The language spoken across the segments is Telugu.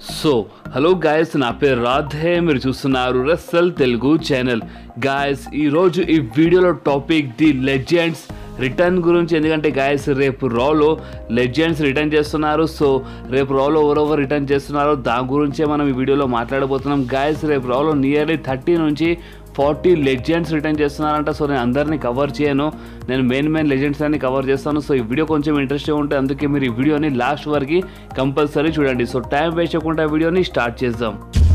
సో హలో గాయస్ నా పేరు రాధే మీరు చూస్తున్నారు రస్సల్ తెలుగు ఛానల్ గాయస్ ఈరోజు ఈ వీడియోలో టాపిక్ ది లెజెండ్స్ రిటర్న్ గురించి ఎందుకంటే గాయస్ రేపు రాలో లెజెండ్స్ రిటర్న్ చేస్తున్నారు సో రేపు రాలో ఎవరెవరు రిటర్న్ చేస్తున్నారో దాని గురించే మనం ఈ వీడియోలో మాట్లాడబోతున్నాం గాయస్ రేపు రాలో నియర్లీ థర్టీ నుంచి ఫార్టీ లెజెండ్స్ రిటర్న్ చేస్తున్నారంట సో నేను అందరినీ కవర్ చేయను నేను మెయిన్ మెయిన్ లెజెండ్స్ అన్ని కవర్ చేస్తాను సో ఈ వీడియో కొంచెం ఇంట్రెస్టింగ్ ఉంటే అందుకే మీరు ఈ వీడియోని లాస్ట్ వరకు కంపల్సరీ చూడండి సో టైం వేస్ట్ చేయకుండా వీడియోని స్టార్ట్ చేద్దాం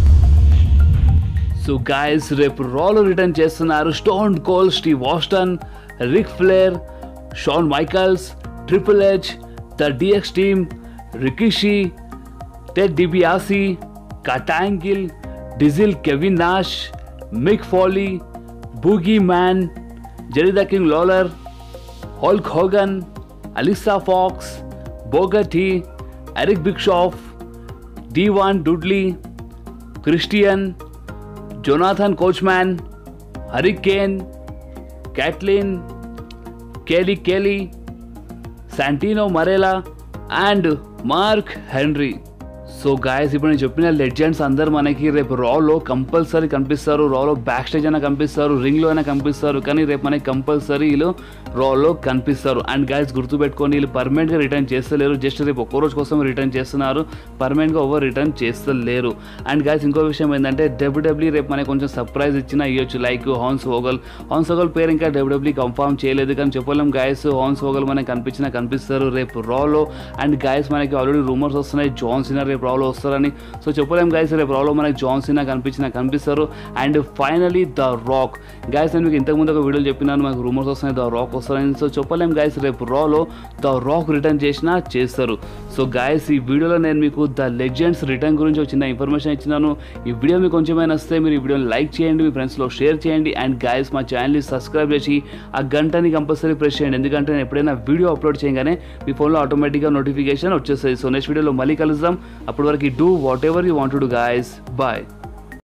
సో గాయస్ రేపు రాలో రిటర్న్ చేస్తున్నారు Stone Cold Steve Austin Ric Flair Shawn Michaels Triple H the DX team Rikishi Ted DiBiase Kurt Angle Diesel Kevin Nash Mick Foley Boogeyman Jerry the King Lawler Hulk Hogan Alicia Fox Booker T Eric Bischoff Devon Dudley Christian Jonathan Coachman Hurricane Kaitlyn Kelly Kelly Santino Marella and Mark Henry so guys ఇప్పుడు నేను చెప్పిన లెజెండ్స్ అందరు మనకి రేపు రాలో కంపల్సరీ కనిపిస్తారు రాలో బ్యాక్ స్టేజ్ అయినా కనిపిస్తారు రింగ్లో అయినా కనిపిస్తారు కానీ రేపు మనకి కంపల్సరీ వీళ్ళు రాలో కనిపిస్తారు అండ్ గాయస్ గుర్తుపెట్టుకొని వీళ్ళు పర్మనెంట్గా రిటర్న్ చేస్తలేరు జస్ట్ రేపు ఒక్క రోజు కోసం రిటర్న్ చేస్తున్నారు పర్మనెంట్గా ఓవర్ రిటర్న్ చేస్తలేరు అండ్ గాయస్ ఇంకో విషయం ఏంటంటే డబ్ల్యూడబ్ల్యూ రేపు మనకి కొంచెం సర్ప్రైజ్ ఇచ్చినా ఇవ్వచ్చు లైక్ హాన్స్ హోగల్ హాన్స్ హోగల్ పేరు ఇంకా డబ్ల్యూడబ్ల్యూ కన్ఫర్మ్ చేయలేదు కానీ చెప్పలేం గాయస్ హాన్స్ హోగల్ మనకి కనిపించినా కనిపిస్తారు రేపు రాలో అండ్ గాయస్ మనకి ఆల్రెడీ రూమర్స్ వస్తున్నాయి జాన్ సినా రేపు రాలో వస్తారని సో చెప్పలేం గాయస్ రేపు రాలో మనకి జాన్ సినా కనిపించినా కనిపిస్తారు and finally the Rock guys నేను మీకు ఇంతకుముందు ఒక వీడియో చెప్పినాను మనకు రూమర్స్ వస్తున్నాయి ద రాక్ వస్తారని సో చెప్పలేం గాయస్ రేపు రాలో ద రాక్ రిటర్న్ చేసినా చేస్తారు సో గాయస్ ఈ వీడియోలో నేను మీకు ద లెజెండ్స్ రిటర్న్ గురించి ఒక చిన్న ఇన్ఫర్మేషన్ ఇచ్చినాను ఈ వీడియో మీకు కొంచెమైనా వస్తే మీరు ఈ వీడియోని లైక్ చేయండి మీ ఫ్రెండ్స్లో షేర్ చేయండి అండ్ గాయస్ మా ఛానల్ని సబ్స్క్రైబ్ చేసి ఆ గంటని కంపల్సరీ ప్రెస్ చేయండి ఎందుకంటే నేను ఎప్పుడైనా వీడియో అప్లోడ్ చేయగానే మీ ఫోన్లో ఆటోమేటిక్గా నోటిఫికేషన్ వచ్చేస్తుంది సో నెక్స్ట్ వీడియోలో మళ్ళీ కలుద్దాం అప్పటి వరకు do whatever you want to do guys bye